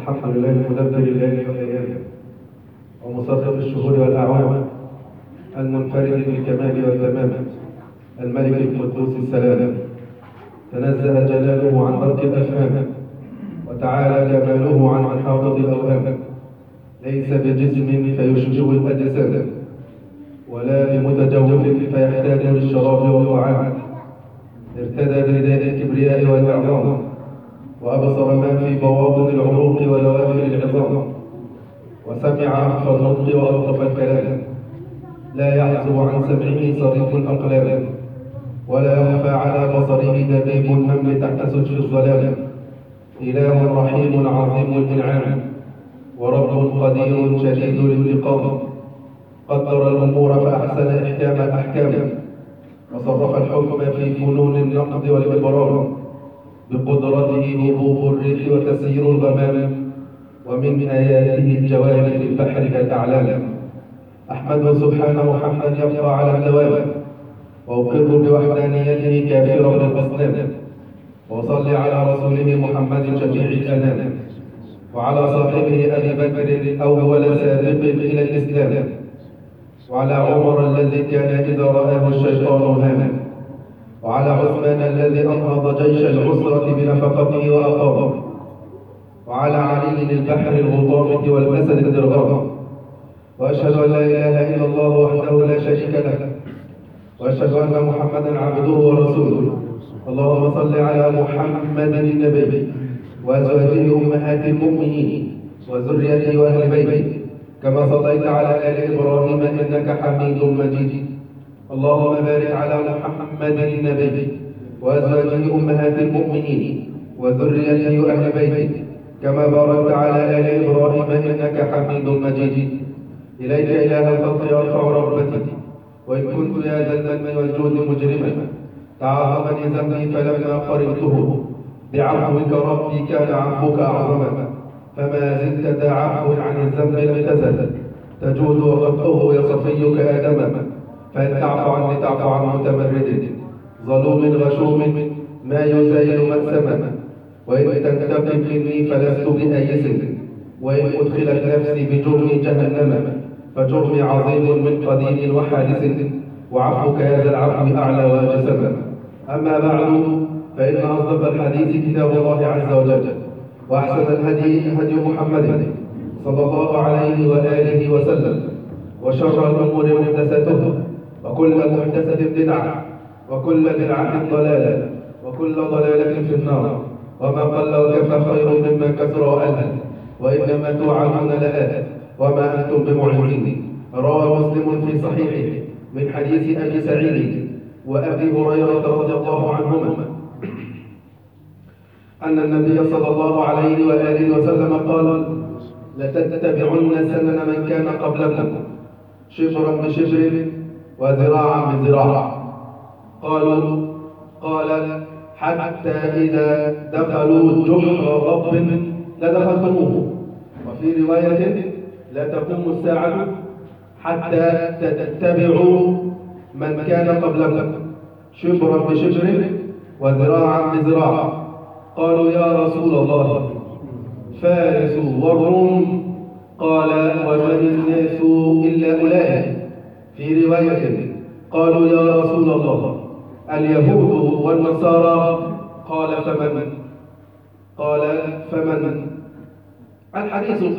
الحمد لله مدبر الليل والأيام ومصرف الشهور والأعوام المنفرد بالكمال والتمام الملك القدوس السلام تنزه جلاله عن برق الأفهام وتعالى كماله عن محاضة الأوهام ليس بجسم فيشبه الأجساد ولا بمتجوف فيحتاج للشراب والطعام ارتدى برداء الكبرياء والإعظام وأبصر ما في بواطن العروق ودوافر العظام وسمع أخفى النطق وألطف الكلام لا يعزو عن سمعه صريف الأقلام ولا يخفى على بصره دبيب النمل تحت سجف الظلام إله رحيم عظيم الإنعام ورب قدير شديد الانتقام قدر الأمور فأحسن إحكام الأحكام وصرف الحكم في فنون النقد والإبرام بقدرته هبوب الريح وتسيير الغمام ومن آياته الجوار في البحر كالأعلام أحمده سبحانه حمدا يبقى على الدوام وأقر بوحدانيته كافرا بالأصنام وصل على رسوله محمد شفيع الأنام وعلى صاحبه أبي بكر أول سابق إلى الإسلام وعلى عمر الذي كان إذا رآه الشيطان هاما وعلى عثمان الذي أنهض جيش العسرة بنفقته وأقامه وعلى علي البحر الغطامة والأسد الدرغام وأشهد أن لا إله إلا الله وحده لا شريك له وأشهد أن محمدا عبده ورسوله اللهم صل على محمد النبي وأزواجه أمهات المؤمنين وذريته وأهل بيته كما صليت على آل إبراهيم إنك حميد مجيد اللهم بارك على محمد النبي وأزواجه أمهات المؤمنين وذريته وأهل بيته كما باركت على آل إبراهيم إنك حميد مجيد إليك إله الخلق يرفع رغبتي وإن كنت يا ذا المن والجود مجرما تعاظمني ذنبي فلما قربته بعفوك ربي كان عفوك أعظما فما زلت ذا عفو عن الذنب لم تزل تجود وقد يا صفيك آدما فإن تعفو عني تعفو عن متمرد ظلوم غشوم ما يزايل مأسما وإن تنتقم مني فلست بآيس وإن أدخلت نفسي بجرم جهنم فجرمي عظيم من قديم وحادث وعفوك يا ذا العفو أعلى واجسما أما بعد فإن أصدق الحديث كتاب الله عز وجل وأحسن الهدي هدي محمد صلى الله عليه وآله وسلم وشر الأمور محدثاتها وكل محدثة بدعة وكل بدعة ضلالة وكل ضلالة في النار وما قل وكفى خير مما كثر وألهى وإنما توعدون لآت وما أنتم بمعجزين روى مسلم في صحيحه من حديث أبي سعيد وأبي هريرة رضي الله عنهما أن النبي صلى الله عليه وآله وسلم قال لتتبعن سنن من كان قبلكم شبرا بشبر وذراعا بذراع قالوا قال حتى إذا دخلوا جحر ضب لدخلتموه وفي رواية لا تقوم الساعة حتى تتبعوا من كان قبلكم شبرا بشبر وذراعا بذراع قالوا يا رسول الله فارس والروم قال ومن الناس إلا أولئك في رواية قالوا يا رسول الله اليهود والنصارى قال فمن قال فمن الحديث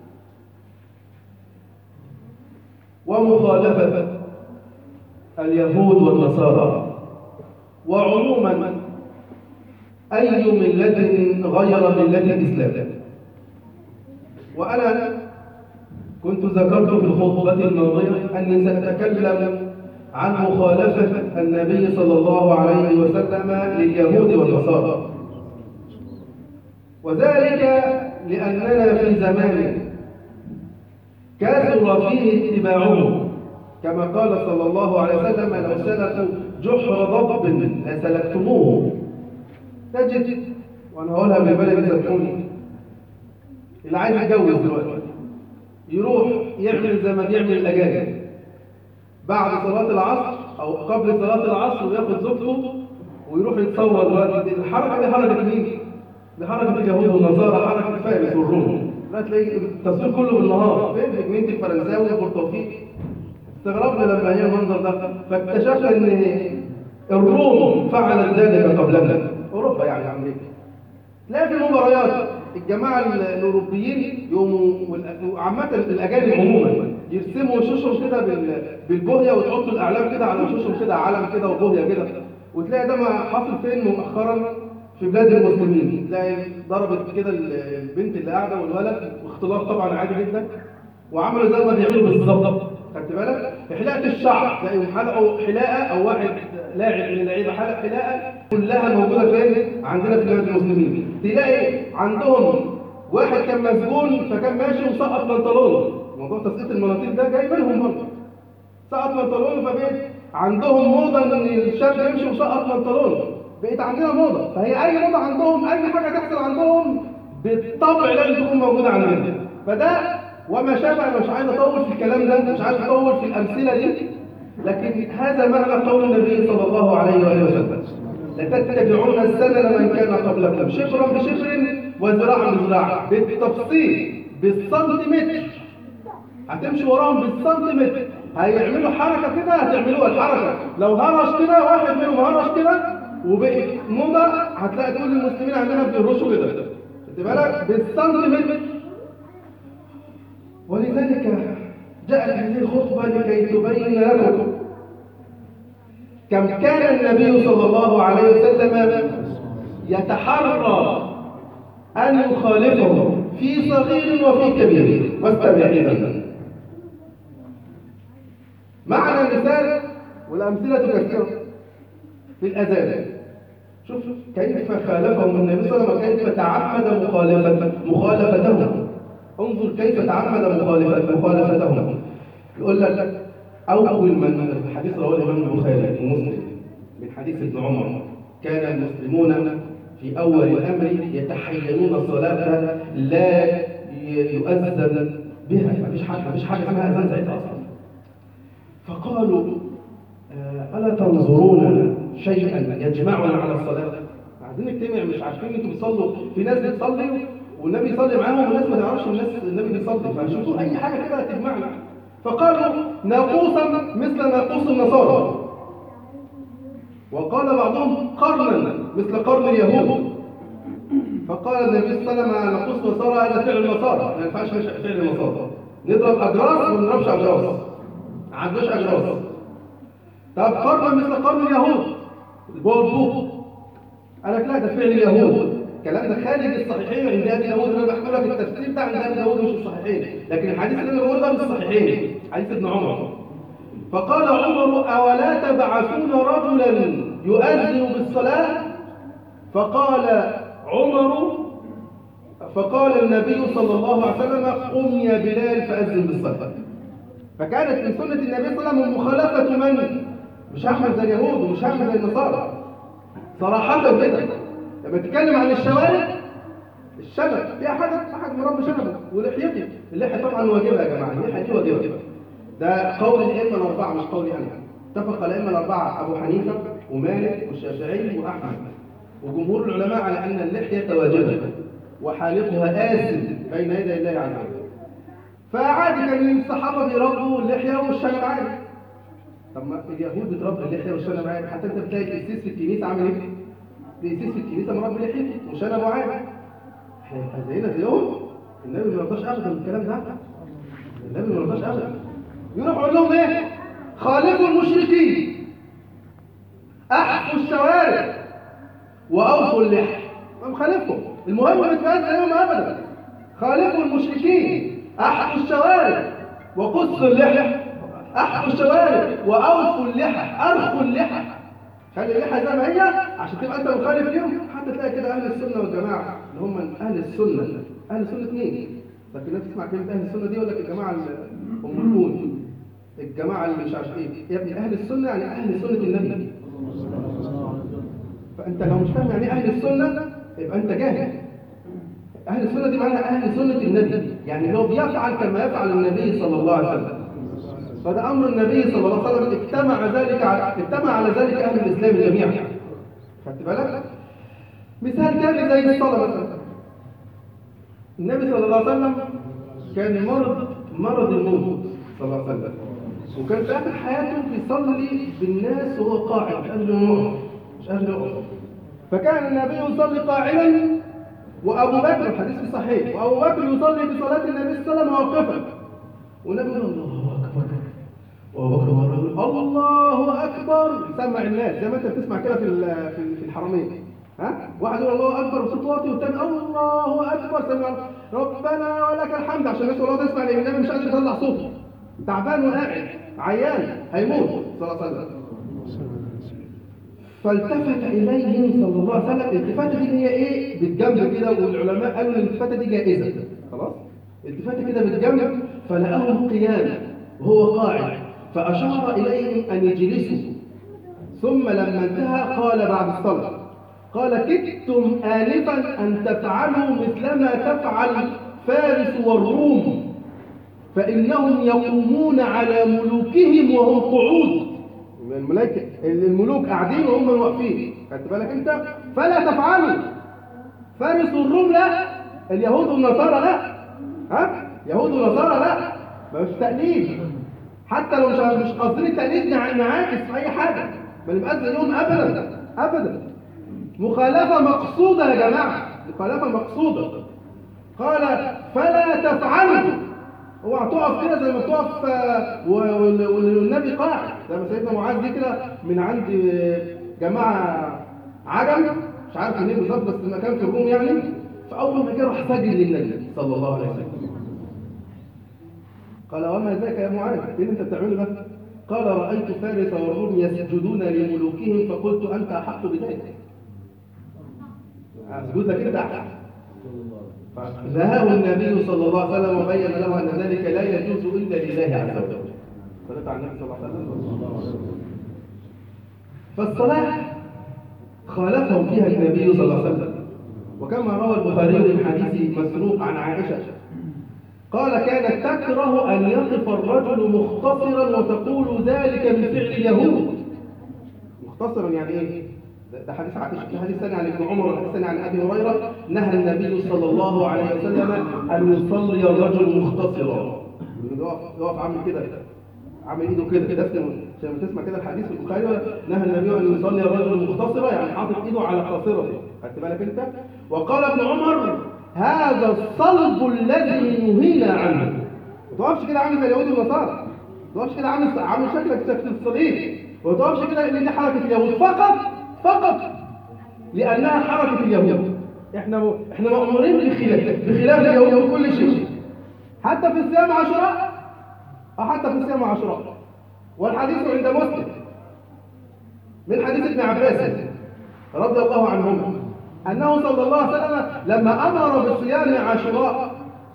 ومخالفة اليهود والنصارى وعموما أي ملة غير ملة الإسلام وأنا كنت ذكرت في الخطبة الماضية أني سأتكلم عن مخالفة النبي صلى الله عليه وسلم لليهود والنصارى وذلك لأننا في زمان كثر فيه اتباعهم كما قال صلى الله عليه وسلم لو سلكوا جحر ضب لسلكتموه تجد وانا هقولها بالبلد سامحوني اللي عايز يتجوز دلوقتي يروح يعمل زي ما بيعمل الاجانب بعد صلاه العصر او قبل صلاه العصر وياخد زوجته ويروح يتصور دلوقتي الحركه دي حركه مين؟ لحركة اليهود والنصارى حركة فارس والروم لا تلاقي التصوير كله بالنهار فين البيجمنت الفرنساوي والبرتغالي استغربنا لما هي المنظر ده فاكتشفنا ان الروم فعلت ذلك قبلنا اوروبا يعني امريكا تلاقي في المباريات الجماعه ال- الاوروبيين يقوموا والأ- وعامه الاجانب عموما يرسموا وشوشهم كده بال- بالبوهيه ويحطوا الاعلام كده على وشوشهم كده علم كده وبوهيه كده وتلاقي ده ما حصل فين مؤخرا في بلاد المسلمين تلاقي ضربت كده ال- البنت اللي قاعده والولد واختلاط طبعا عادي جدا وعملوا زي ما بيعملوا بالظبط خدت بالك حلاقه الشعر تلاقيهم حلقوا حلاقه او واحد لاعب من اللعيبه حلق حلاقه كلها موجوده فين عندنا في بلاد المسلمين تلاقي عندهم واحد كان مسجون فكان ماشي وسقط بنطلونه موضوع تسقيط المناطيل ده جاي منهم برضه سقط بنطلونه فبقيت عندهم موضه ان الشاب يمشي وسقط بنطلونه بقيت عندنا موضه فهي اي موضه عندهم اي حاجه تحصل عندهم بالطبع لازم تكون موجوده عندنا فده وما شابه انا مش عايز اطول في الكلام ده مش عايز اطول في الامثله دي لكن هذا معنى قول النبي صلى الله عليه واله وسلم لتتبعون السنن من كان قبلكم شبرا بشبر وذراعا بذراع بالتفصيل بالسنتيمتر هتمشي وراهم بالسنتيمتر هيعملوا حركه كده هتعملوها الحركه لو هرش كده واحد منهم هرش كده وبقت موضه هتلاقي كل المسلمين عندنا بيرشوا كده خدت بالك بالسنتيمتر ولذلك جاءت هذه الخطبه لكي تبين لكم كم كان النبي صلى الله عليه وسلم يتحرى أن يخالفه في صغير وفي كبير واستمع إذا معنى المثال والأمثلة كثيرة في الأذان شوف كيف خالفهم النبي صلى الله عليه وسلم كيف تعمد مخالفة مخالفتهم انظر كيف تعمد مخالفة مخالفتهم يقول لك أول من الحديث رواه الإمام البخاري ومسلم من حديث ابن عمر كان المسلمون في أول الأمر يتحينون الصلاة لا ي- يؤذن بها ما فيش حاجة ما فيش حاجة اسمها أذان ساعتها أصلا فقالوا آه، ألا تنظرون شيئا يجمعنا على الصلاة عايزين نجتمع مش عارفين انتوا بتصلوا في ناس بتصلي والنبي يصلي معاهم وناس ما تعرفش الناس النبي بيصلي فشوفوا اي حاجه كده تجمعنا فقالوا ناقوسا مثل ناقوس النصارى وقال بعضهم قرنا مثل قرن اليهود فقال النبي صلى الله عليه وسلم ناقوس نصارى هذا فعل النصارى ما ينفعش فعل النصارى نضرب اجراس وما نضربش اجراس ما عندوش اجراس طب قرن مثل قرن اليهود البولبوك قال لك لا ده فعل اليهود الكلام ده خارج الصحيحين عند ابي داوود انا بحكي لك التفسير بتاع عند ابي داوود مش الصحيحين لكن الحديث اللي انا بقوله ده مش الصحيحين حديث ابن عمر فقال عمر اولا تبعثون رجلا يؤذن بالصلاه فقال عمر فقال النبي صلى الله عليه وسلم قم يا بلال فاذن بالصلاه فكانت من سنه النبي صلى الله عليه وسلم مخالفه من مش هعمل زي اليهود ومش هعمل زي النصارى صراحة كده لما تتكلم عن الشوارع الشنب فيها حاجة واحد مربي شنبه ولحيته اللحية طبعا واجبة يا جماعة اللحية دي واجبة ده قول الأئمة الأربعة مش قولي أنا اتفق الأئمة الأربعة أبو حنيفة ومالك والشافعي وأحمد وجمهور العلماء على أن اللحية واجبة وحالقها آثم بين يدي الله عز وجل فعادي كان الصحابة بيربوا اللحية والشنب عادي طب ما اليهود بتربي اللحيه والشنب عادي حتى انت بتلاقي القسيس في الكنيسه عامل ايه؟ القسيس في الكنيسه مربي لحيته وشنبه عادي احنا نبقى زينا زيهم النبي ما رضاش ابدا بالكلام ده النبي ما رضاش ابدا يروح يقول لهم ايه؟ خالفوا المشركين احفوا الشوارع واوفوا اللحى ما مخالفهم المهم ما تبقاش زيهم ابدا خالفوا المشركين احفوا الشوارع وقصوا اللحى احفوا الشوارع واوفوا اللحى ارخوا اللحى خلي اللحى زي ما هي عشان تبقى انت مخالف ليهم حتى تلاقي كده اهل السنه والجماعه اللي هم اهل السنه اهل سنه مين؟ لكن الناس تسمع كلمه اهل السنه دي يقول لك الجماعه ال- ام الكون الجماعه اللي مش عارف ايه يا ابني اهل السنه يعني اهل سنه النبي فانت لو مش فاهم يعني ايه اهل السنه يبقى انت جاهل اهل السنه دي معناها اهل سنه النبي يعني هو بيفعل كما يفعل النبي صلى الله عليه وسلم فده امر النبي صلى الله عليه وسلم اجتمع ذلك على اجتمع على ذلك اهل الاسلام جميعا خدت بالك مثال تاني زي الصلاه مثلا النبي صلى الله عليه وسلم كان مرض مرض الموت صلى الله عليه وسلم وكان في آخر حياته بيصلي بالناس وهو قاعد مش قادر يقف مش قادر يقف فكان النبي يصلي قاعدا وأبو بكر الحديث الصحيح وأبو بكر يصلي بصلاة النبي صلى الله عليه وسلم واقفا والنبي يقول الله أكبر وأبو بكر يقول الله أكبر يسمع الناس زي ما أنت بتسمع كده في ال- في في الحرمين ها واحد يقول الله أكبر وصوت واطي والتاني الله أكبر سمع ربنا ولك الحمد عشان الناس والله تسمع لأن النبي مش قادر يطلع صوته تعبان وقاعد عيان هيموت صلى الله عليه وسلم فالتفت إليهم صلى الله عليه وسلم الالتفاتة دي هي إيه بالجنب كده والعلماء قالوا إن الالتفاتة دي جائزة خلاص التفاتة كده بالجنب فلقاهم قيام وهو قاعد فأشار إليهم أن يجلسوا ثم لما انتهى قال بعد الصلاة قال كدتم آنفا أن تفعلوا مثلما تفعل فارس والروم فإنهم يقومون على ملوكهم وهم قعود الملائكة الملوك قاعدين وهم واقفين خدت بالك انت فلا تفعلوا فارس والروم لا اليهود والنصارى لا ها يهود ونصارى لا مش تقليد حتى لو مش مش قاصدين التقليد نع- نعاكس في اي حاجه ما نبقاش زيهم ابدا ابدا مخالفه مقصوده يا جماعه مخالفه مقصوده قال فلا تفعلوا اوعى تقف كده زي ما تقف آه، و- وال- والنبي قاعد زي ما سيدنا معاذ جه كده من عند آه، جماعه عجم مش عارف منين بالظبط بس المكان في الروم يعني فاول ما جه راح سجد للنبي صلى الله عليه وسلم قال وما ذاك يا معاذ ايه اللي انت بتعمله ده قال رايت فارس والروم يسجدون لملوكهم فقلت انت احق بذلك اسجد لك انت احق فنهاه النبي صلى الله عليه وسلم وبين له ان ذلك لا يجوز الا لله عز وجل صليت على النبي صلى الله عليه وسلم فالصلاه خالفهم فيها النبي صلى الله عليه وسلم وكما روى البخاري من حديث مسروق عن عائشه قال كانت تكره أن يقف الرجل مختصرا وتقول ذلك من فعل اليهود مختصرا يعني إيه؟ ده ده حديث عائشة ده حديث ثاني عن ابن عمر وحديث ثاني عن أبي هريرة نهى النبي صلى الله عليه وسلم أن يصلي الرجل مختصرا يقف يقف عامل كده عامل ايده كده كده اسمه عشان لما تسمع كده الحديث في البخاري نهى النبي ان يصلي الرجل مختصرا يعني حاطط ايده على قاصرته خدت بالك انت وقال ابن عمر هذا الصلب الذي نهينا عنه ما تقفش كده عامل زي اليهود والنصارى ما تقفش كده عامل عامل شكلك شكل الصليب وما تقفش كده ان دي حركه اليهود فقط فقط لانها حركه اليهود احنا احنا مامورين بخلاف بخلاف اليهود في كل شيء حتى في صيام عاشوراء أو حتى في صيام عاشوراء والحديث عند مسلم من حديث ابن عباس رضي الله عنهما أنه صلى الله عليه وسلم لما أمر بصيام عاشوراء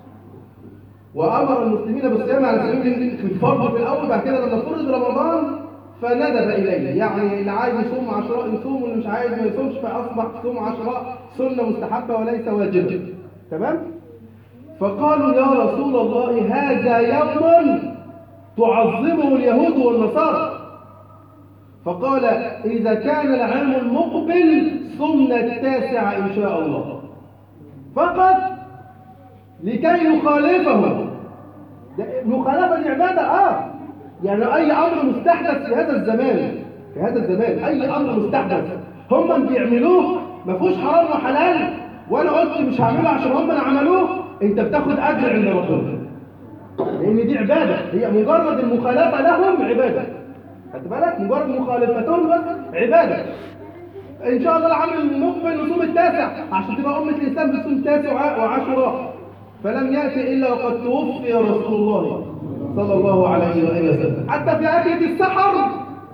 وأمر المسلمين بالصيام على سبيل الفرض في الأول بعد كده لما فرض رمضان فندب إليه يعني اللي عايز يصوم عاشوراء يصوم واللي مش عايز ما يصومش فأصبح صوم عاشوراء سنة مستحبة وليس واجبا تمام؟ فقالوا يا رسول الله هذا يوم تعظمه اليهود والنصارى فقال إذا كان العام المقبل صمنا التاسع إن شاء الله فقط لكي نخالفه ده مخالفة دي عبادة آه يعني أي أمر مستحدث في هذا الزمان في هذا الزمان أي أمر مستحدث هم بيعملوه ما فيهوش حرام وحلال وأنا قلت مش هعمله عشان هم اللي عملوه أنت بتاخد أجر عند ربنا لأن دي عبادة هي مجرد المخالفة لهم عبادة خدت بالك مجرد مخالفتهم بس عبادة إن شاء الله العام المقبل نصوم التاسع عشان تبقى أمة الإسلام بتصوم تاسع وعاشوراء فلم يأتي إلا وقد توفي رسول الله صلى الله عليه وآله وسلم حتى في أكلة السحر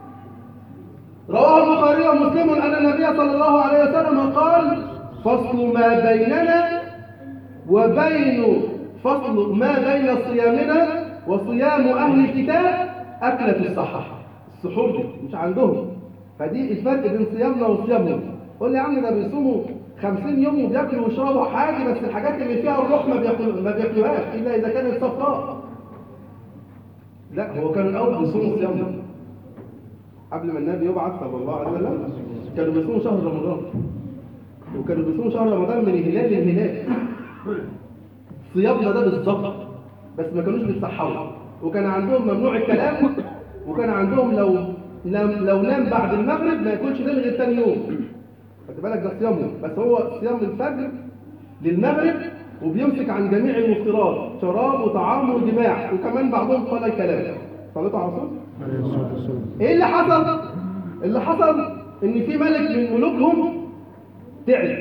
رواه البخاري ومسلم أن النبي صلى الله عليه وسلم قال فصل ما بيننا وبين فصل ما بين صيامنا وصيام أهل الكتاب أكلة السحر السحور دي مش عندهم فدي الفرق بين صيامنا وصيامهم قول لي يا عم ده بيصوموا 50 يوم وبياكلوا ويشربوا حاجه بس الحاجات اللي فيها الروح ما بياكلوا ما بياكلوهاش الا اذا كانت صفراء لا هو كان الاول بيصوموا صيامنا قبل ما النبي يبعث صلى الله عليه وسلم كانوا بيصوموا شهر رمضان وكانوا بيصوموا شهر رمضان من الهلال للهلال صيامنا ده بالظبط بس ما كانوش بيتصحوا وكان عندهم ممنوع الكلام وكان عندهم لو لو, لو نام بعد المغرب ما ياكلش تاني غير تاني يوم خد بالك ده صيامهم بس هو صيام من الفجر للمغرب وبيمسك عن جميع المفطرات شراب وطعام وجماع وكمان بعضهم قال الكلام صليتوا على الرسول ايه اللي حصل اللي حصل ان في ملك من ملوكهم تعب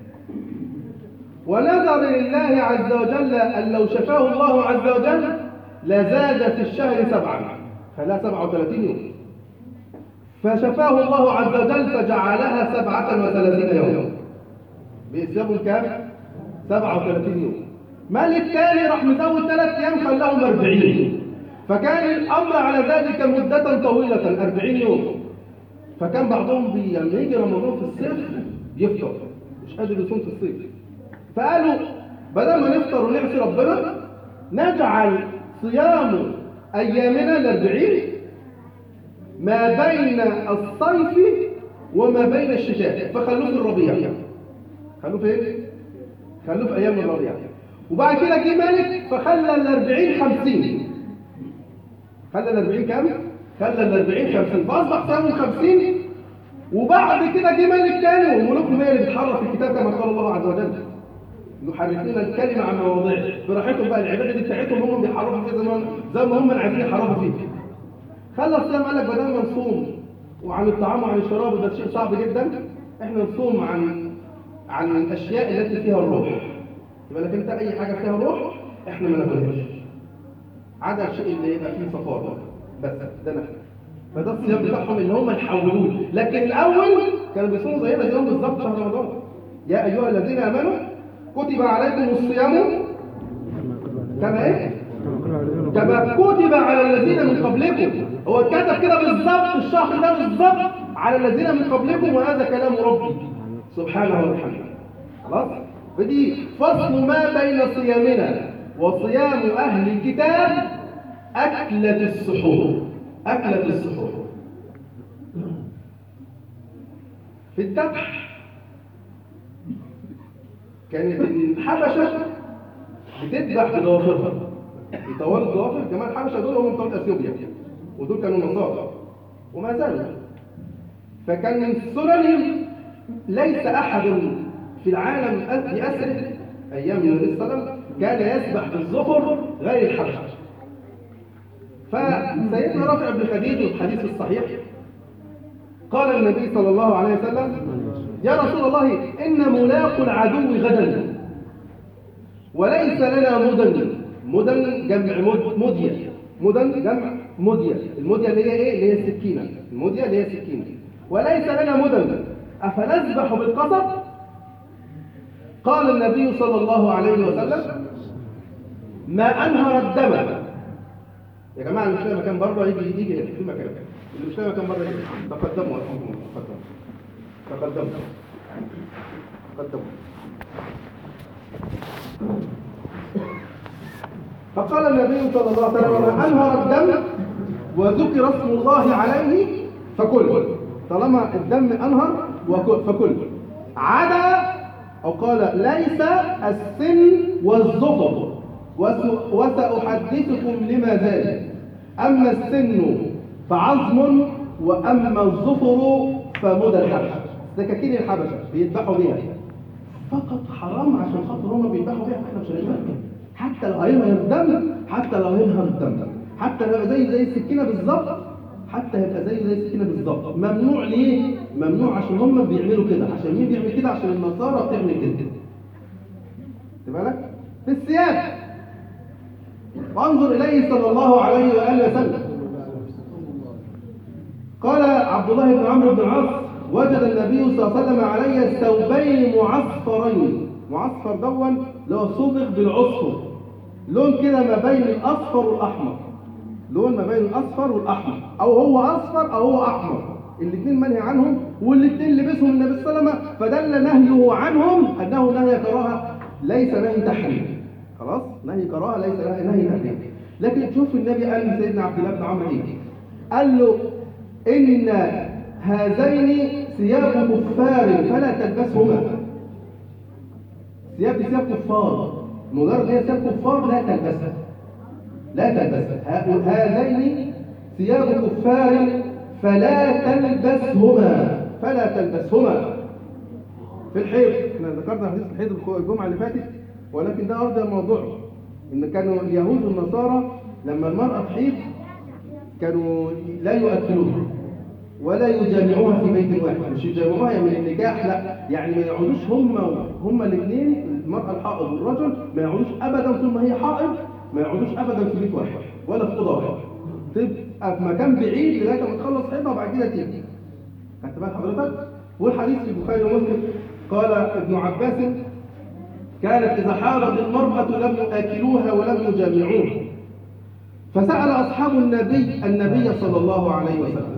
ونذر لله عز وجل ان لو شفاه الله عز وجل لزاد في الشهر سبعا خلاها 37 يوم فشفاه الله عز وجل فجعلها سبعة وثلاثين يوما بإسيابهم كام؟ 37 يوم ملك تاني راح مزود ثلاث أيام خلاهم 40 فكان الأمر على ذلك مدة طويلة 40 يوم فكان بعضهم بي لما يجي رمضان في الصيف يفطر مش قادر يصوم في الصيف فقالوا بدل ما نفطر ونعصي ربنا نجعل صيام أيامنا الأربعين ما بين الصيف وما بين الشتاء فخلوه في الربيع خلوه فين؟ خلوه في أيام الربيع وبعد كده جه مالك فخلى الأربعين خمسين خلى الأربعين كام؟ خلى الأربعين خمسين فأصبح صيامهم خمسين وبعد كده جه مالك تاني وملوكهم هي اللي بتحرف الكتاب كما قال الله عز وجل يحرفون الكلمة عن مواضيعه براحتهم بقى العبادة دي بتاعتهم هم بيحرفوا فيها زي ما زي ما هم عايزين يحرفوا فيه خلى الصيام قال لك بدل ما نصوم وعن الطعام وعن الشراب ده شيء صعب جدا احنا نصوم عن عن الاشياء التي فيها الروح يبقى لك انت اي حاجه فيها روح احنا ما ناكلهاش عدا الشيء اللي يبقى فيه صفار بس ده نحن فده الصيام بتاعهم اللي هم يحولوه لكن الاول كانوا بيصوموا زينا زيهم بالظبط شهر رمضان يا ايها الذين امنوا كتب عليكم الصيام كما ايه كما كتب على الذين من قبلكم هو كتب كده بالظبط الشهر ده بالظبط على الذين من قبلكم وهذا كلام ربي سبحانه وتعالى خلاص فدي فصل ما بين صيامنا وصيام اهل الكتاب اكله السحور اكله السحور في الذبح كانت الحبشه بتذبح بضوافرها يطولوا الضوافر كمان الحبشه دول هم بتوع اثيوبيا ودول كانوا نصارى وما زالوا فكان من سننهم ليس احد في العالم باسره ايام النبي صلى الله عليه وسلم كان يسبح بالظفر غير الحبشه فسيدنا رافع بن خديج في الحديث الصحيح قال النبي صلى الله عليه وسلم يا رسول الله ان ملاق العدو غدا وليس لنا مدن مدن جمع مد مدية مدن جمع مدية المدية اللي هي ايه اللي هي السكينة المدية اللي هي السكينة وليس لنا مدن أفنذبح بالقصب قال النبي صلى الله عليه وسلم ما أنهر الدم يا جماعة اللي مش لاقي مكان بره يجي يجي هنا في مكان اللي مش لاقي مكان بره يجي تقدموا الحمد لله تقدموا تقدموا تقدموا فقال النبي صلى الله عليه وسلم أنهر الدم وذكر اسم الله عليه فكل طالما الدم أنهر فكل عدا أو قال ليس السن والظفر وسأحدثكم لما ذلك أما السن فعظم وأما الظفر فمدى الحبشة سكاكين الحبشة بيذبحوا بيها فقط حرام عشان خاطر هم بيذبحوا بيها احنا مش هنذبح حتى لو هينهر الدم حتى لو هينهر الدم حتى لو زي زي السكينه بالظبط حتى هيبقى زي زي السكينه بالظبط ممنوع ليه ممنوع عشان هم بيعملوا كده عشان مين بيعمل كده عشان النصارى بتعمل كده خد بالك في الثياب وانظر اليه صلى الله عليه واله وسلم قال عبد الله بن عمرو بن العاص وجد النبي صلى الله عليه وسلم علي ثوبين معصفرين معصفر دون اللي هو صبغ بالعصفر لون كده ما بين الاصفر والاحمر لون ما بين الاصفر والاحمر او هو اصفر او هو احمر الاثنين منهي عنهم والاثنين لبسهم النبي صلى الله عليه وسلم فدل نهيه عنهم انه نهي كراهه ليس نهي تحريم خلاص نهي كراهه ليس نهي تحريم لكن شوف النبي قال لسيدنا عبد الله بن عمرو ايه قال له ان هذين ثياب كفار فلا تلبسهما ثياب ثياب كفار مجرد هي ثياب كفار لا تلبسها لا تلبسها ه- هذين ثياب كفار فلا تلبسهما فلا تلبسهما في الحيض احنا ذكرنا حديث الحيض الجمعه اللي فاتت ولكن ده ارجع الموضوع ان كانوا اليهود والنصارى لما المراه تحيض كانوا لا يؤكلوها ولا يجامعوها في بيت واحد مش يجامعوها من النكاح لا يعني ما يقعدوش هم هم الاثنين المراه الحائض والرجل ما يقعدوش ابدا طول ما هي حائض ما يقعدوش ابدا في بيت واحد ولا في اوضه واحده تبقى في مكان بعيد لغايه ما تخلص حيضها وبعد كده تيجي خدت بال حضرتك والحديث في البخاري ومسلم قال ابن عباس كانت اذا حاضت المراه لم ياكلوها ولم يجامعوها فسال اصحاب النبي النبي صلى الله عليه وسلم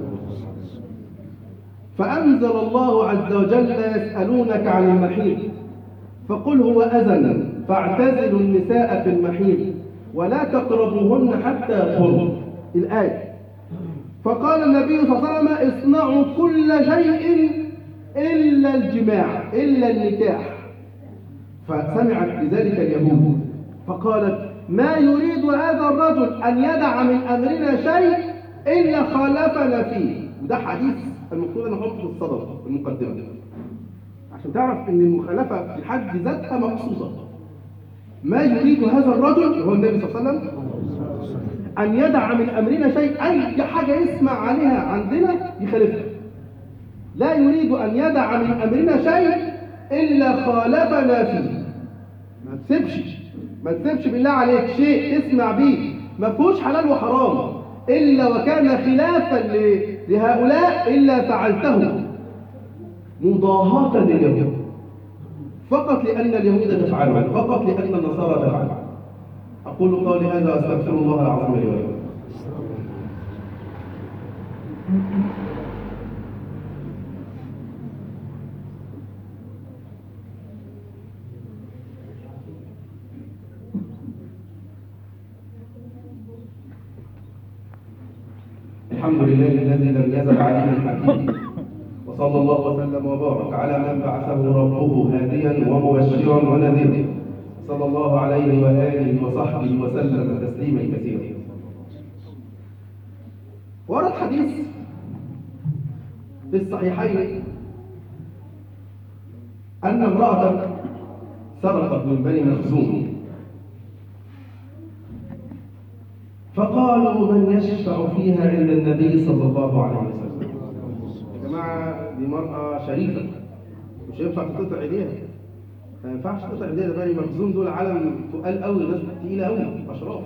فأنزل الله عز وجل يسألونك عن المحيط فقل هو أذن فاعتزلوا النساء في المحيط ولا تقربوهن حتى يطهرن الآية فقال النبي صلى الله عليه وسلم اصنعوا كل شيء إلا الجماع إلا النكاح فسمعت بذلك اليهود فقالت ما يريد هذا الرجل أن يدع من أمرنا شيء إلا خالفنا فيه وده حديث المفروض أن نحطه في الصدر المقدمة عشان تعرف أن المخالفة في حد ذاتها مقصودة ما يريد هذا الرجل هو النبي صلى الله عليه وسلم أن يدع من أمرنا شيء أي حاجة يسمع عليها عندنا يخالفها لا يريد أن يدع من أمرنا شيء إلا خالفنا فيه ما تسيبش ما تسيبش بالله عليك شيء تسمع بيه ما فيهوش حلال وحرام إلا وكان خلافا ل- لهؤلاء إلا فعلته مضاهاة لليهود فقط لأن اليهود تفعله فقط لأن النصارى تفعله أقول قولي هذا وأستغفر الله العظيم لي ولكم الحمد لله الذي لم يزل علينا حكيم وصلى الله وسلم وبارك على من بعثه ربه هاديا ومبشرا ونذيرا صلى الله عليه واله وصحبه وسلم تسليما كثيرا ورد حديث في الصحيحين ان امراه سرقت من بني مخزوم فقالوا من يشفع فيها عند النبي صلى الله عليه وسلم يا جماعة دي مرأة شريفة مش ينفع تقطع ايديها ما ينفعش تقطع ايديها ده بني مخزوم دول علم تقال قوي ناس تقيلة قوي أشراف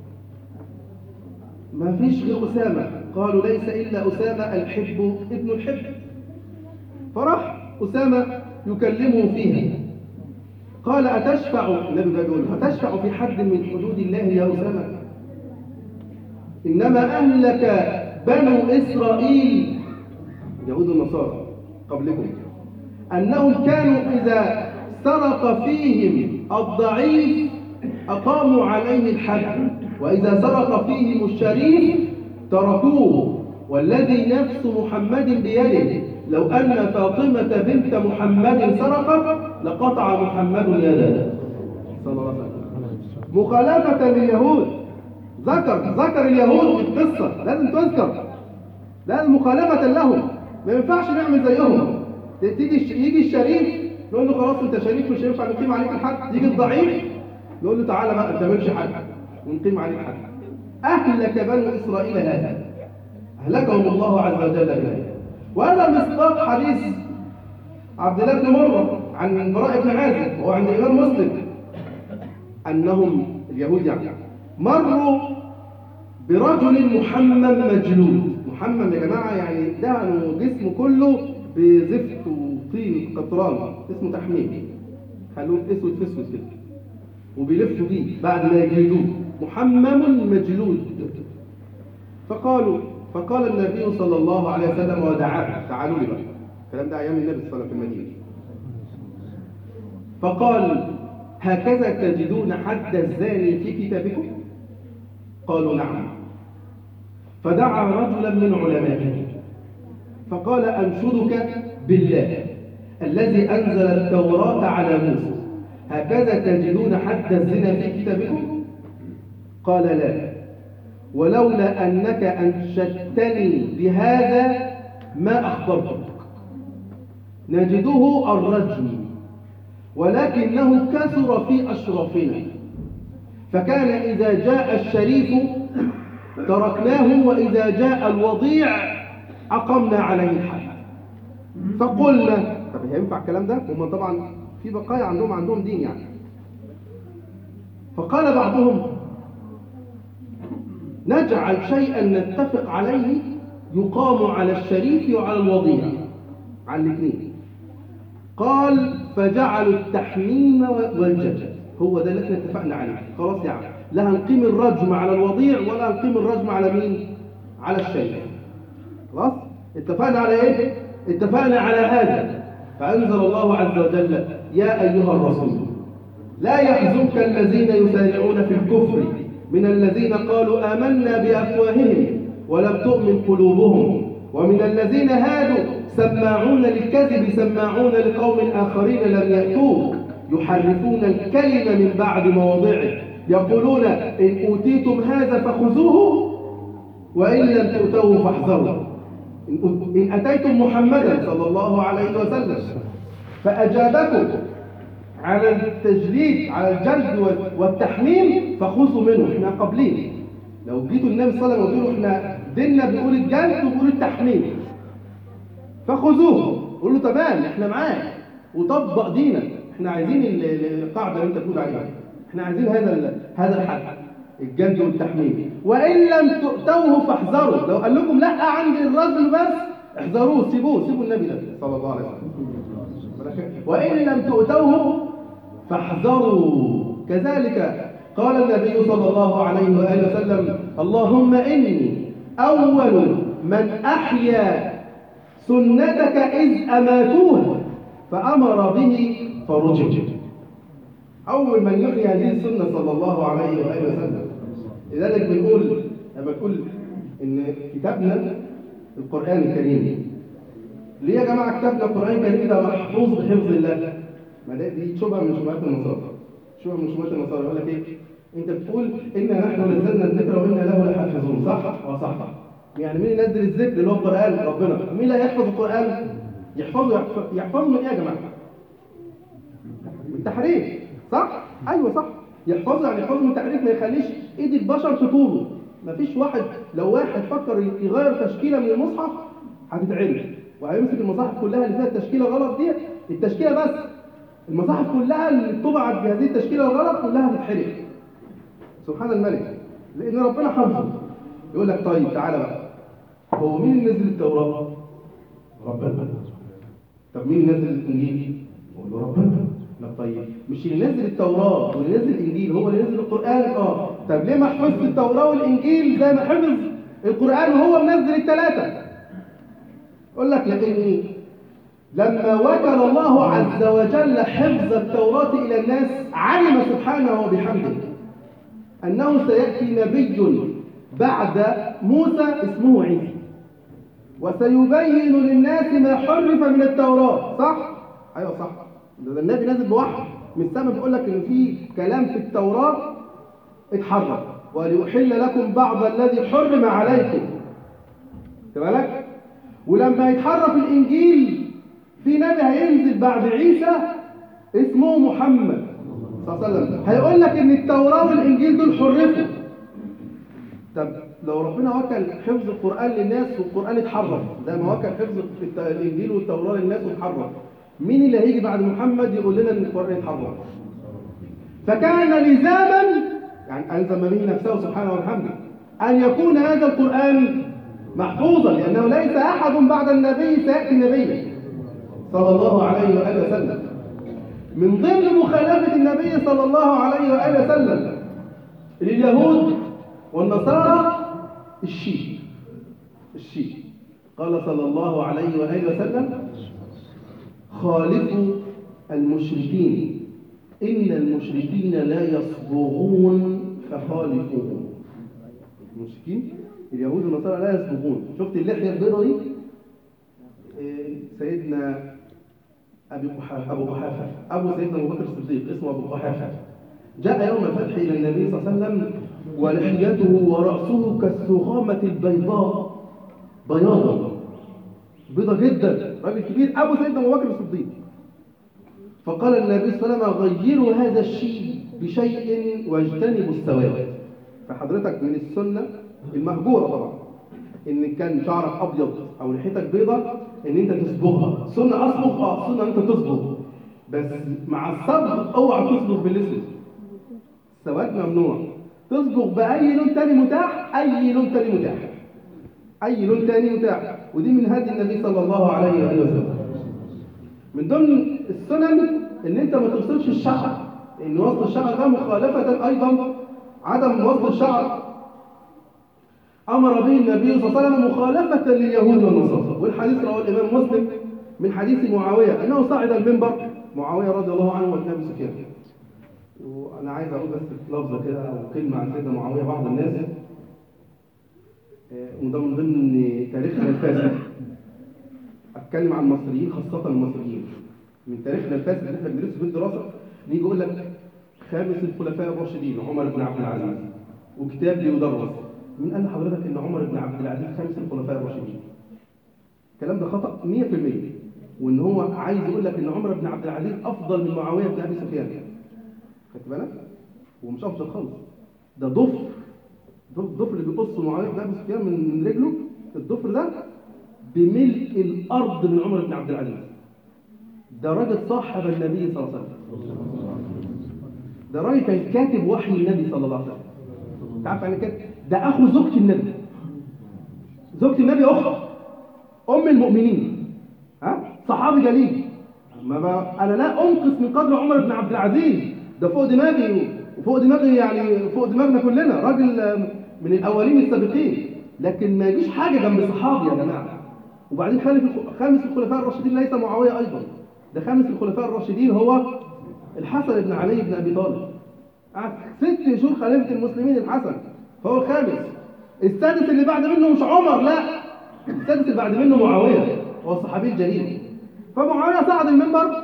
ما فيش غير أسامة قالوا ليس إلا أسامة الحب ابن الحب فراح أسامة يكلمه فيها قال أتشفع النبي ده بيقول أتشفع في حد من حدود الله يا أسامة إنما أهلك بنو إسرائيل يهود النصارى قبلكم أنهم كانوا إذا سرق فيهم الضعيف أقاموا عليه الحد وإذا سرق فيهم الشريف تركوه والذي نفس محمد بيده لو أن فاطمة بنت محمد سرقت لقطع محمد يده صلى الله عليه وسلم مخالفة لليهود ذكر ذكر اليهود في القصة لازم تذكر لازم مخالفة لهم ما ينفعش نعمل زيهم تيجي يجي الشريف نقول له خلاص انت شريف مش هينفع نقيم عليك الحد يجي الضعيف نقول له تعالى بقى انت مالكش حد ونقيم عليك حد اهلك بنو اسرائيل هذا اهلكهم الله عز وجل بذلك وهذا مصداق حديث عبد الله بن مره عن براء بن عازب وهو عند الامام مسلم انهم اليهود يعني مروا برجل محمم مجلود محمم يا جماعه يعني دهنوا جسمه كله بزفت وطين قطران اسمه تحميم خلوه اسود في اسود كده وبيلفوا بيه بعد ما يجلدوه محمم مجلود فقالوا فقال النبي صلى الله عليه وسلم ودعاه تعالوا لي بقى الكلام ده ايام النبي صلى الله عليه وسلم في المدينه فقال هكذا تجدون حد الزاني في كتابكم قالوا نعم فدعا رجلا من علمائه فقال أنشدك بالله الذي أنزل التوراة على موسى هكذا تجدون حد الزنا في كتابكم قال لا ولولا أنك أنشدتني بهذا ما أخبرتك نجده الرجم ولكنه كثر في أشرافنا فكان إذا جاء الشريف تركناه وإذا جاء الوضيع أقمنا عليه الحد فقلنا طب هينفع الكلام ده؟ هم طبعا في بقايا عندهم عندهم دين يعني فقال بعضهم نجعل شيئا نتفق عليه يقام على الشريف وعلى الوضيع على الاثنين قال فجعلوا التحميم والجدل هو ده اللي احنا اتفقنا عليه خلاص يعني لا هنقيم الرجم على الوضيع ولا هنقيم الرجم على مين على الشريف خلاص اتفقنا على ايه اتفقنا على هذا فانزل الله عز وجل يا ايها الرسول لا يحزنك الذين يسارعون في الكفر من الذين قالوا آمنا بأفواههم ولم تؤمن قلوبهم ومن الذين هادوا سماعون للكذب سماعون لقوم آخرين لم يأتوك يحرفون الكلمة من بعد مواضعه يقولون إن أوتيتم هذا فخذوه وإن لم تؤتوه فاحذروا إن أتيتم محمدا صلى الله عليه وسلم فأجابكم على التجريد على الجلد والتحميم فخذوا منه احنا قابلين لو جيتوا النبي صلى الله عليه وسلم وقلتوا احنا ديننا بيقول الجلد وبيقول التحميم فخذوه قولوا له تمام احنا معاك وطبق دينك احنا عايزين القاعده اللي انت بتقول عليها احنا عايزين هذا هذا الحد الجلد والتحميم وان لم تؤتوه فاحذروا لو قال لكم لا عندي الرجل بس احذروه سيبوه سيبوا النبي ده صلى الله عليه وسلم وإن لم تؤتوه فاحذروا كذلك قال النبي صلى الله عليه وآله وسلم اللهم إني أول من أحيا سنتك إذ أماتوها فأمر به فرجم أول من يحيي هذه السنة صلى الله عليه وآله وسلم لذلك بنقول لما بقول إن كتابنا القرآن الكريم ليه يا جماعه كتابنا القران الكريم ده محفوظ بحفظ الله ما ده دي شبهه من شبهات النصارى شبهه من شبهات النصارى يقول لك ايه انت بتقول انا نحن نزلنا الذكر وانا له لحافظون صح اه صح يعني مين ينزل الذكر اللي هو القران ربنا مين اللي هيحفظ القران يحفظه يحفظه من ايه يا جماعه من التحريف صح ايوه صح يحفظه يعني يحفظه من التحريف ما يخليش ايد البشر تطوله مفيش واحد لو واحد فكر يغير تشكيله من المصحف هتتعرف وهيمسك المصاحف كلها اللي فيها التشكيله غلط دي التشكيله بس المصاحف كلها اللي طبعت بهذه التشكيله الغلط كلها هتتحرق سبحان الملك لان ربنا حفظه يقول لك طيب تعالى بقى هو مين اللي نزل التوراه ربنا طب مين اللي نزل الانجيل يقول له ربنا لا طيب مش اللي نزل التوراه واللي نزل الانجيل هو اللي نزل القران اه طب ليه ما حفظ التوراه والانجيل زي ما حفظ القران وهو منزل الثلاثه يقول لك لكن لما وكل الله عز وجل حفظ التوراة إلى الناس علم سبحانه وبحمده أنه سيأتي نبي بعد موسى اسمه عيسى وسيبين للناس ما حرف من التوراة صح؟ أيوة صح ده النبي نازل بوحي من السماء بيقول لك إن في كلام في التوراة اتحرف وليحل لكم بعض الذي حرم عليكم بالك؟ ولما يتحرف الإنجيل في نبي هينزل بعد عيسى اسمه محمد صلى الله عليه وسلم هيقول لك ان التوراة والإنجيل دول حرفوا طب لو ربنا وكل حفظ القرآن للناس والقرآن اتحرف زي ما وكل حفظ الإنجيل والتوراة للناس واتحرف مين اللي هيجي بعد محمد يقول لنا ان القرآن اتحرف فكان لزاما يعني ألزم به نفسه سبحانه وبحمده أن يكون هذا القرآن محفوظا لأنه ليس أحد بعد النبي سيأتي نبيا صلى الله عليه وآله وسلم من ضمن مخالفة النبي صلى الله عليه وآله وسلم لليهود والنصارى الشيء الشيء قال صلى الله عليه وآله وسلم خالفوا المشركين إن المشركين لا يصبغون فخالفوهم المشركين اليهود والنصارى لا يصبغون شفت اللحية البيضاء دي إيه، سيدنا أبي قحافة أبو قحافة أبو سيدنا أبو بكر الصديق اسمه أبو قحافة جاء يوم الفتح إلى النبي صلى الله عليه وسلم ولحيته ورأسه كالسخامة البيضاء بياضا بيضة جدا راجل كبير أبو سيدنا أبو بكر الصديق فقال النبي صلى الله عليه وسلم غيروا هذا الشيء بشيء واجتنبوا السواد فحضرتك من السنة المهجورة طبعا ان كان شعرك ابيض او لحيتك بيضة ان انت تصبغها سنة اصبغ اه سنة انت تصبغ بس مع الصبغ اوعى تصبغ بالاسود السواد ممنوع تصبغ باي لون تاني متاح اي لون تاني متاح اي لون تاني متاح ودي من هدي النبي صلى الله عليه واله وسلم من ضمن السنن ان انت ما توصلش الشعر ان وصل الشعر ده مخالفة ايضا عدم وصل الشعر امر به النبي صلى الله عليه وسلم مخالفة لليهود والنصارى والحديث رواه الامام مسلم من حديث معاوية انه صعد المنبر معاوية رضي الله عنه والنبي سفيان وانا عايز اقول بس لفظه كده او كلمه عن سيدنا معاويه بعض الناس آه، وده من ضمن تاريخنا الفاسد اتكلم عن المصريين خاصه المصريين من تاريخنا الفاسد اللي احنا بندرسه في الدراسه نيجي يقول لك خامس الخلفاء الراشدين عمر بن عبد العزيز وكتاب ليدرس مين قال لحضرتك ان عمر بن عبد العزيز خامس الخلفاء الراشدين الكلام ده خطا 100% وان هو عايز يقول لك ان عمر بن عبد العزيز افضل من معاويه بن ابي سفيان خدت بالك هو مش افضل خالص ده ضفر ضفر ضفر اللي بيقص معاويه بن ابي سفيان من من رجله الضفر ده بملء الارض من عمر بن عبد العزيز ده راجل صاحب النبي صلى الله عليه وسلم ده راجل كان كاتب وحي النبي صلى الله عليه وسلم انت عارف يعني كده ده اخو زوجة النبي زوجة النبي اخت ام المؤمنين ها صحابي جليل ما بقى انا لا انقص من قدر عمر بن عبد العزيز ده فوق دماغي وفوق دماغي يعني فوق دماغنا كلنا راجل من الاولين السابقين لكن ما يجيش حاجه جنب صحابي يا جماعه وبعدين خامس خامس الخلفاء الراشدين ليس معاويه ايضا ده خامس الخلفاء الراشدين هو الحسن بن علي بن ابي طالب قعد ست شهور خليفه المسلمين الحسن فهو الخامس السادس اللي بعد منه مش عمر لا السادس اللي بعد منه معاويه هو الصحابي الجليل فمعاويه صعد المنبر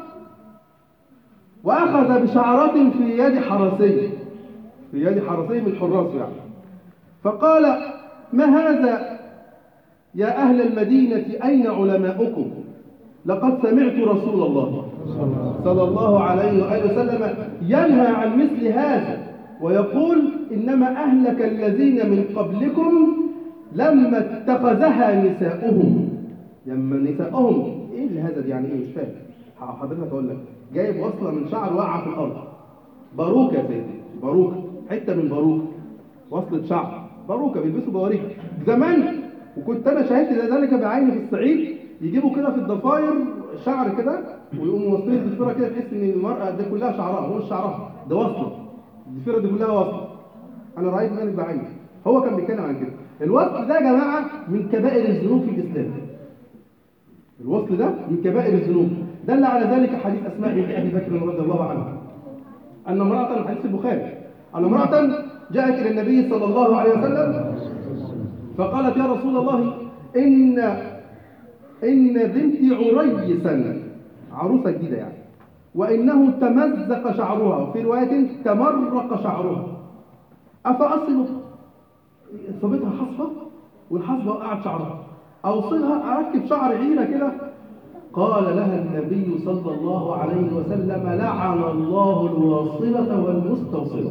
واخذ بشعرات في يد حرسي في يد حرسي من الحراس يعني فقال ما هذا يا اهل المدينه اين علماؤكم لقد سمعت رسول الله صلى الله عليه وآله وسلم ينهى عن مثل هذا ويقول إنما أهلك الذين من قبلكم لما اتخذها نساؤهم لما نساؤهم إيه اللي هذا دي يعني إيه مش فاهم حضرتك أقول لك جايب وصلة من شعر واقعة في الأرض باروكة يا سيدي باروكة حتة من باروكة وصلة شعر باروكة بيلبسوا بواريك زمان وكنت أنا شاهدت ذلك بعيني في الصعيد يجيبوا كده في الضفاير شعر كده ويقوموا واصلين الضفيره كده تحس ان المراه دي كلها شعرها هو مش شعرها ده وصله الضفيره دي كلها وصله انا رايت ذلك بعيني هو كان بيتكلم عن كده الوصل ده يا جماعه من كبائر الذنوب في الاسلام الوصل ده من كبائر الذنوب دل على ذلك حديث اسماء بنت ابي بكر رضي الله عنها ان امراه حديث البخاري ان امراه جاءت الى النبي صلى الله عليه وسلم فقالت يا رسول الله ان إن بنتي عريسا عروسة جديدة يعني وإنه تمزق شعرها وفي رواية تمرق شعرها أفأصل صبتها حصبة والحصبة وقعت شعرها أوصلها أركب شعر عينة كده قال لها النبي صلى الله عليه وسلم لعن الله الواصلة والمستوصلة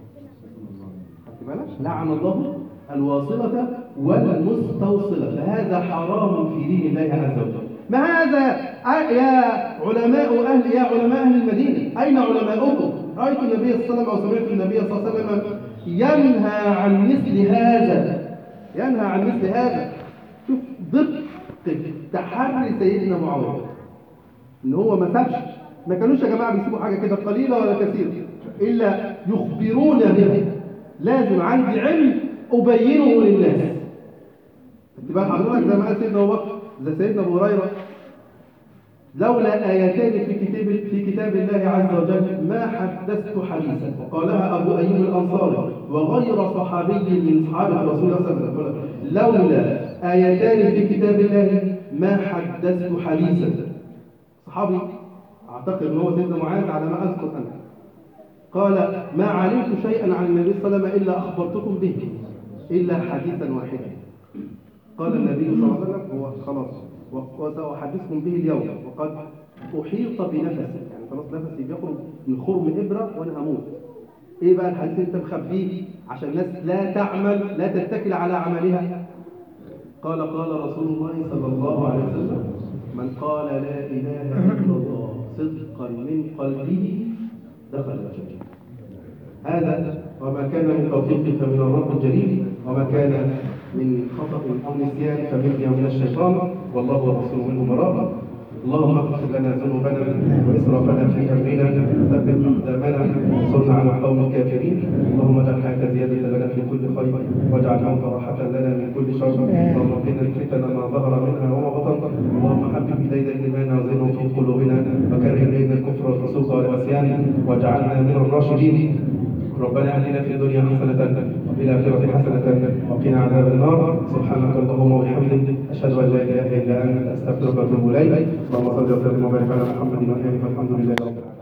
لعن الله الواصلة والمستوصلة فهذا حرام في دين الله عز وجل ما هذا يا علماء أهل يا علماء أهل المدينة أين علماؤكم رأيت النبي صلى الله عليه وسلم أو سمعت النبي صلى الله عليه وسلم ينهى عن مثل هذا ينهى عن مثل هذا شوف دقة تحري سيدنا معاوية ان هو ما سابش ما كانوش يا جماعة بيسيبوا حاجة كده قليلة ولا كثيرة إلا يخبرون بها لازم عندي علم أبينه للناس اتباع حضرتك زي ما قال سيدنا أبو بكر زي سيدنا أبو هريرة لولا آيتان في كتاب في كتاب الله عز وجل ما حدثت حديثا وقالها أبو أيوب الأنصاري وغير صحابي من صحابة رسول الله صلى الله عليه وسلم لولا آيتان في كتاب الله ما حدثت حديثا صحابي اعتقد ان هو سيدنا معاذ على ما اذكر انا قال ما علمت شيئا عن النبي صلى الله عليه وسلم الا اخبرتكم به الا حديثا واحدا قال النبي صلى الله عليه وسلم هو خلاص وساحدثكم به اليوم وقد احيط بنفسي يعني خلاص نفسي بيخرج من خرم ابره وانا هموت ايه بقى الحديث اللي انت مخبيه عشان الناس لا تعمل لا تتكل على عملها قال قال رسول الله صلى الله عليه وسلم من قال لا اله الا الله صدقا من قلبه دخل الجنه هذا وما كان من توفيق فمن الرب الجليل وما كان من خطأ أو نسيان فمني ومن الشيطان والله ورسوله منه براء اللهم اغفر لنا ذنوبنا واسرافنا في امرنا ثبت اقدامنا وانصرنا على القوم الكافرين اللهم اجعل الحياه زياده لنا في كل خير واجعل الموت راحه لنا من كل شر اللهم قنا الفتن ما ظهر منها وما بطن اللهم حبب الينا الايمان وزينه في قلوبنا وكره الينا الكفر والفسوق والعصيان واجعلنا من الراشدين ربنا اتنا في الدنيا حسنه وفي الاخره حسنه وقنا عذاب النار سبحانك اللهم وبحمدك اشهد ان لا اله الا انت استغفرك واتوب اليك اللهم صل وسلم وبارك على محمد واله والحمد لله رب العالمين